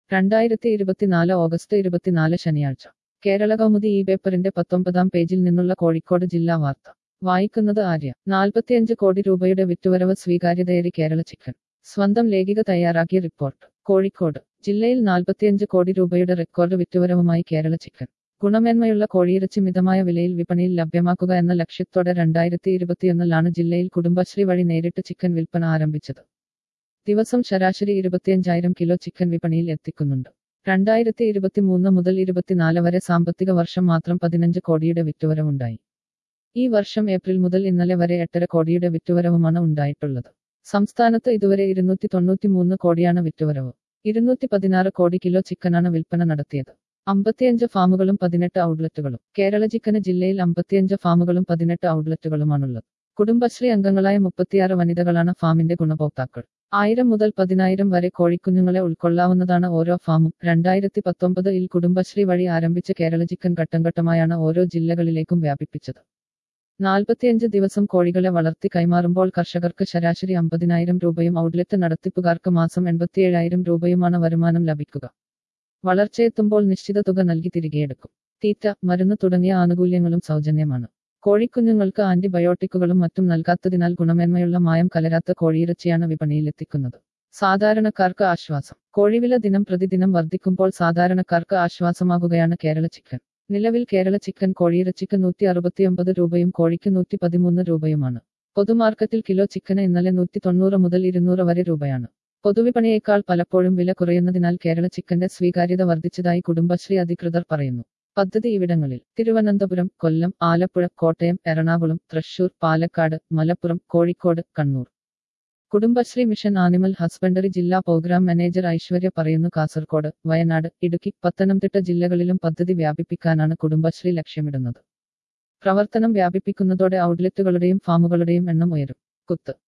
രണ്ടായിരത്തി ഇരുപത്തിനാല് ഓഗസ്റ്റ് ഇരുപത്തിനാല് ശനിയാഴ്ച കേരള കൗമുദി ഈ പേപ്പറിന്റെ പത്തൊമ്പതാം പേജിൽ നിന്നുള്ള കോഴിക്കോട് ജില്ലാ വാർത്ത വായിക്കുന്നത് ആര്യ നാൽപ്പത്തിയഞ്ച് കോടി രൂപയുടെ വിറ്റുവരവ് സ്വീകാര്യതയേറി കേരള ചിക്കൻ സ്വന്തം ലേഖിക തയ്യാറാക്കിയ റിപ്പോർട്ട് കോഴിക്കോട് ജില്ലയിൽ നാൽപ്പത്തിയഞ്ച് കോടി രൂപയുടെ റെക്കോർഡ് വിറ്റുവരവുമായി കേരള ചിക്കൻ ഗുണമേന്മയുള്ള കോഴിയിറച്ചി മിതമായ വിലയിൽ വിപണിയിൽ ലഭ്യമാക്കുക എന്ന ലക്ഷ്യത്തോടെ രണ്ടായിരത്തി ഇരുപത്തിയൊന്നിലാണ് ജില്ലയിൽ കുടുംബശ്രീ വഴി നേരിട്ട് ചിക്കൻ വിൽപ്പന ആരംഭിച്ചത് ദിവസം ശരാശരി ഇരുപത്തിയഞ്ചായിരം കിലോ ചിക്കൻ വിപണിയിൽ എത്തിക്കുന്നുണ്ട് രണ്ടായിരത്തി ഇരുപത്തിമൂന്ന് മുതൽ ഇരുപത്തിനാല് വരെ സാമ്പത്തിക വർഷം മാത്രം പതിനഞ്ച് കോടിയുടെ വിറ്റുവരവുണ്ടായി ഈ വർഷം ഏപ്രിൽ മുതൽ ഇന്നലെ വരെ എട്ടര കോടിയുടെ വിറ്റുവരവുമാണ് ഉണ്ടായിട്ടുള്ളത് സംസ്ഥാനത്ത് ഇതുവരെ ഇരുന്നൂറ്റി തൊണ്ണൂറ്റിമൂന്ന് കോടിയാണ് വിറ്റുവരവ് ഇരുന്നൂറ്റി പതിനാറ് കോടി കിലോ ചിക്കനാണ് വിൽപ്പന നടത്തിയത് അമ്പത്തിയഞ്ച് ഫാമുകളും പതിനെട്ട് ഔട്ട്ലെറ്റുകളും കേരള ചിക്കന് ജില്ലയിൽ അമ്പത്തിയഞ്ച് ഫാമുകളും പതിനെട്ട് ഔട്ട്ലെറ്റുകളുമാണുള്ളത് കുടുംബശ്രീ അംഗങ്ങളായ മുപ്പത്തിയാറ് വനിതകളാണ് ഫാമിന്റെ ഗുണഭോക്താക്കൾ ആയിരം മുതൽ പതിനായിരം വരെ കോഴിക്കുഞ്ഞുങ്ങളെ ഉൾക്കൊള്ളാവുന്നതാണ് ഓരോ ഫാമും രണ്ടായിരത്തി പത്തൊമ്പത് ഇൽ കുടുംബശ്രീ വഴി ആരംഭിച്ച കേരള ചിക്കൻ ഘട്ടം ഘട്ടമായാണ് ഓരോ ജില്ലകളിലേക്കും വ്യാപിപ്പിച്ചത് നാൽപ്പത്തിയഞ്ച് ദിവസം കോഴികളെ വളർത്തി കൈമാറുമ്പോൾ കർഷകർക്ക് ശരാശരി അമ്പതിനായിരം രൂപയും ഔട്ട്ലെറ്റ് നടത്തിപ്പുകാർക്ക് മാസം എൺപത്തിയേഴായിരം രൂപയുമാണ് വരുമാനം ലഭിക്കുക വളർച്ചയെത്തുമ്പോൾ നിശ്ചിത തുക നൽകി തിരികെയെടുക്കും തീറ്റ മരുന്ന് തുടങ്ങിയ ആനുകൂല്യങ്ങളും സൗജന്യമാണ് കോഴിക്കുഞ്ഞുങ്ങൾക്ക് ആന്റിബയോട്ടിക്കുകളും മറ്റും നൽകാത്തതിനാൽ ഗുണമേന്മയുള്ള മായം കലരാത്ത കോഴിയിറച്ചിയാണ് വിപണിയിലെത്തിക്കുന്നത് സാധാരണക്കാർക്ക് ആശ്വാസം കോഴിവില ദിനം പ്രതിദിനം വർദ്ധിക്കുമ്പോൾ സാധാരണക്കാർക്ക് ആശ്വാസമാകുകയാണ് കേരള ചിക്കൻ നിലവിൽ കേരള ചിക്കൻ കോഴിയിറച്ചിക്ക് നൂറ്റി അറുപത്തിയൊമ്പത് രൂപയും കോഴിക്ക് നൂറ്റി പതിമൂന്ന് രൂപയുമാണ് പൊതുമാർക്കറ്റിൽ കിലോ ചിക്കന് ഇന്നലെ നൂറ്റി തൊണ്ണൂറ് മുതൽ ഇരുന്നൂറ് വരെ രൂപയാണ് പൊതുവിപണിയേക്കാൾ പലപ്പോഴും വില കുറയുന്നതിനാൽ കേരള ചിക്കന്റെ സ്വീകാര്യത വർദ്ധിച്ചതായി കുടുംബശ്രീ അധികൃതർ പറയുന്നു പദ്ധതി ഇവിടങ്ങളിൽ Thiruvananthapuram Kollam Alappuzha Kottayam Ernakulam Thrissur Palakkad Malappuram Kozhikode Kannur Kudumbashree mission animal husbandry ജില്ലാ പ്രോഗ്രാം മാനേജർ ഐശ്വര്യ പറയുന്നു കാസർകോട് വയനാട് ഇടുക്കി പത്തനംതിട്ട ജില്ലകളിലും പദ്ധതി വ്യാപിപ്പിക്കാനാണ് കുടുംബശ്രീ ലക്ഷ്യമിടുന്നത് പ്രവർത്തനം വ്യാപിപ്പിക്കുന്നതോടെ ഔട്ട്ലെറ്റുകളുടെയും ഫാമുകളുടെയും എണ്ണം ഉയരും കുത്ത്